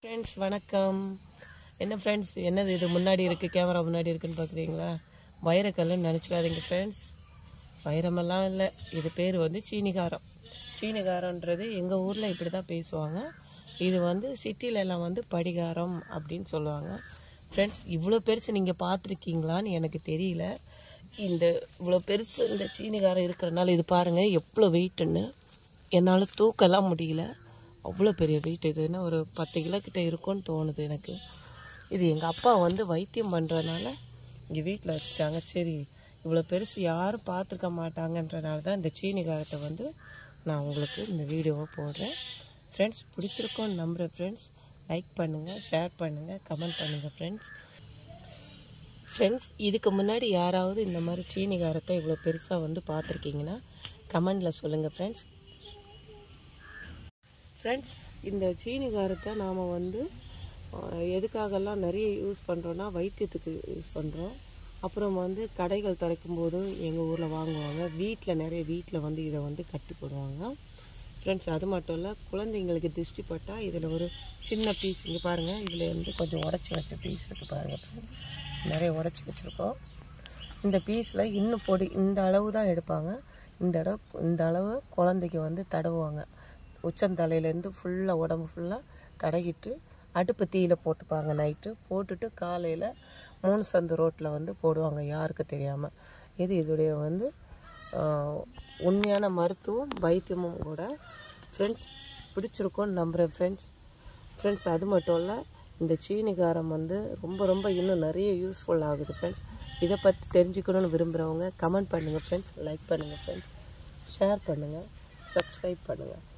friends வணக்கம் என்ன friends என்னது இது முன்னாடி இருக்குது கேமரா முன்னாடி இருக்குன்னு பார்க்குறீங்களா வைரக்கல்லுன்னு நினச்சிடாதீங்க ஃப்ரெண்ட்ஸ் வைரமெல்லாம் இல்லை இது பேர் வந்து சீனிகாரம் சீனிகாரன்றது எங்கள் ஊரில் இப்படி தான் பேசுவாங்க இது வந்து சிட்டில எல்லாம் வந்து படிகாரம் அப்படின்னு சொல்லுவாங்க ஃப்ரெண்ட்ஸ் இவ்வளோ பெருசு நீங்கள் பார்த்துருக்கீங்களான்னு எனக்கு தெரியல இந்த இவ்வளோ பெருசு இந்த சீனிகாரம் இருக்கிறனால இது பாருங்கள் எவ்வளோ வெயிட்டுன்னு என்னால் தூக்கலாம் முடியல அவ்வளோ பெரிய வெயிட் இதுன்னா ஒரு பத்து கிலோ கிட்ட இருக்கும்னு தோணுது எனக்கு இது எங்கள் அப்பா வந்து வைத்தியம் பண்ணுறதுனால இங்கே வீட்டில் வச்சுட்டாங்க சரி இவ்வளோ பெருசு யாரும் பார்த்துருக்க மாட்டாங்கன்றனால தான் இந்த சீனிகாரத்தை வந்து நான் உங்களுக்கு இந்த வீடியோவை போடுறேன் ஃப்ரெண்ட்ஸ் பிடிச்சிருக்கோன்னு நம்புகிறேன் ஃப்ரெண்ட்ஸ் லைக் பண்ணுங்கள் ஷேர் பண்ணுங்கள் கமெண்ட் பண்ணுங்கள் ஃப்ரெண்ட்ஸ் ஃப்ரெண்ட்ஸ் இதுக்கு முன்னாடி யாராவது இந்த மாதிரி சீனிகாரத்தை இவ்வளோ பெருசாக வந்து பார்த்துருக்கீங்கன்னா கமெண்டில் சொல்லுங்கள் ஃப்ரெண்ட்ஸ் ஃப்ரெண்ட்ஸ் இந்த சீனிகாரத்தை நாம் வந்து அஹ், எதுக்காகலாம் நிறைய யூஸ் பண்ணுறோன்னா வைத்தியத்துக்கு யூஸ் பண்ணுறோம் அப்புறம் வந்து கடைகள் திறக்கும் போது எங்கள் ஊரில் வாங்குவாங்க வீட்டில் நிறைய வீட்டில் வந்து இதை வந்து கட்டி போடுவாங்க ஃப்ரெண்ட்ஸ் அது மட்டும் இல்லை குழந்தைங்களுக்கு திருஷ்டி பட்டால் இதில் ஒரு சின்ன பீஸ் இங்கே பாருங்கள் இதில் வந்து கொஞ்சம் உடச்சி வச்ச பீஸ் இருக்குது பாருங்கள் ஃப்ரெண்ட்ஸ் நிறைய உடச்சி வச்சுருக்கோம் இந்த பீஸில் இன்னும் பொடி இந்த அளவு தான் எடுப்பாங்க இந்த அளவு இந்த அளவு குழந்தைக்கு வந்து தடவுவாங்க உச்சந்தலையிலேருந்து ஃபுல்லாக உடம்பு ஃபுல்லாக தடவிட்டு அடுப்பு தீயில போட்டுப்பாங்க நைட்டு போட்டுட்டு காலையில் மூணு சந்து ரோட்டில் வந்து போடுவாங்க யாருக்கு தெரியாமல் இது இதோடைய வந்து ஆஹ், உண்மையான மருத்துவம் வைத்தியமும் கூட ஃப்ரெண்ட்ஸ் பிடிச்சிருக்கோன்னு நம்புகிறேன் ஃப்ரெண்ட்ஸ் ஃப்ரெண்ட்ஸ் அது மட்டும் இல்லை இந்த சீனிகாரம் வந்து ரொம்ப ரொம்ப இன்னும் நிறைய யூஸ்ஃபுல் ஆகுது ஃப்ரெண்ட்ஸ் இதை பற்றி தெரிஞ்சுக்கணும்னு விரும்புகிறவங்க கமெண்ட் பண்ணுங்கள் ஃப்ரெண்ட்ஸ் லைக் பண்ணுங்கள் ஃப்ரெண்ட்ஸ் ஷேர் பண்ணுங்கள் சப்ஸ்கிரைப் பண்ணுங்கள்